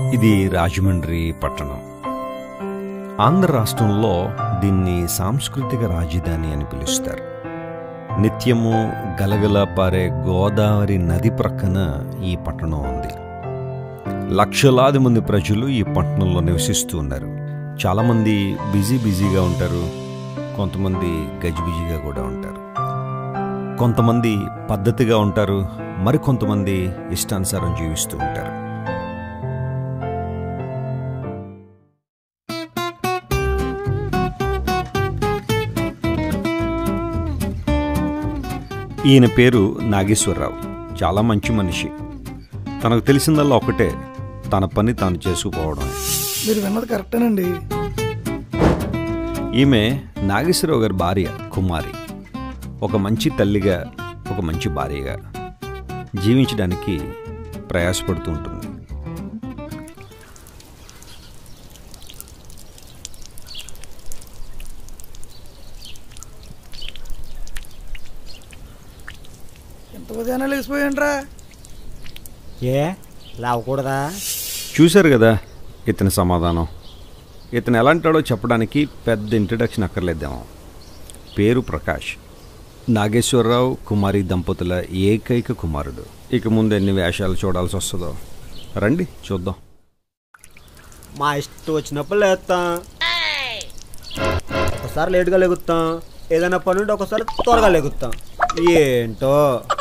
ఇది రాజమండ్రి పట్టణం ఆంధ్ర రాష్ట్రంలో దీన్ని సాంస్కృతిక రాజధాని అని పిలుస్తారు నిత్యము గలగల పారే గోదావరి నది ప్రక్కన ఈ పట్టణం ఉంది లక్షలాది మంది ప్రజలు ఈ పట్టణంలో నివసిస్తూ ఉన్నారు చాలామంది బిజీ బిజీగా ఉంటారు కొంతమంది గజిబిజిగా కూడా ఉంటారు కొంతమంది పద్ధతిగా ఉంటారు మరికొంతమంది ఇష్టానుసారం జీవిస్తూ ఉంటారు ఈయన పేరు నాగేశ్వరరావు చాలా మంచి మనిషి తనకు తెలిసిందల్లా ఒకటే తన పని తాను చేసుకుపోవడమే మీరు విన్నది కరెక్టేనండి ఈమె నాగేశ్వరరావు గారి భార్య కుమారి ఒక మంచి తల్లిగా ఒక మంచి భార్యగా జీవించడానికి ప్రయాసపడుతూ ఉంటుంది ఎంత ఉదయాన్నే లేచిపోయాండ్రా ఏ లేవకూడదా చూశారు కదా ఇతని సమాధానం ఇతను ఎలాంటాడో చెప్పడానికి పెద్ద ఇంట్రడక్షన్ అక్కర్లేదేమో పేరు ప్రకాష్ నాగేశ్వరరావు కుమారి దంపతుల ఏకైక కుమారుడు ఇక ముందు ఎన్ని వేషాలు చూడాల్సి వస్తుందో రండి చూద్దాం మా ఇష్టం వచ్చినప్పుడు లేస్తాం ఒకసారి లేట్గా లెగుస్తాం ఏదైనా పని ఉంటే ఒకసారి త్వరగా లెగుస్తాం ఏంటో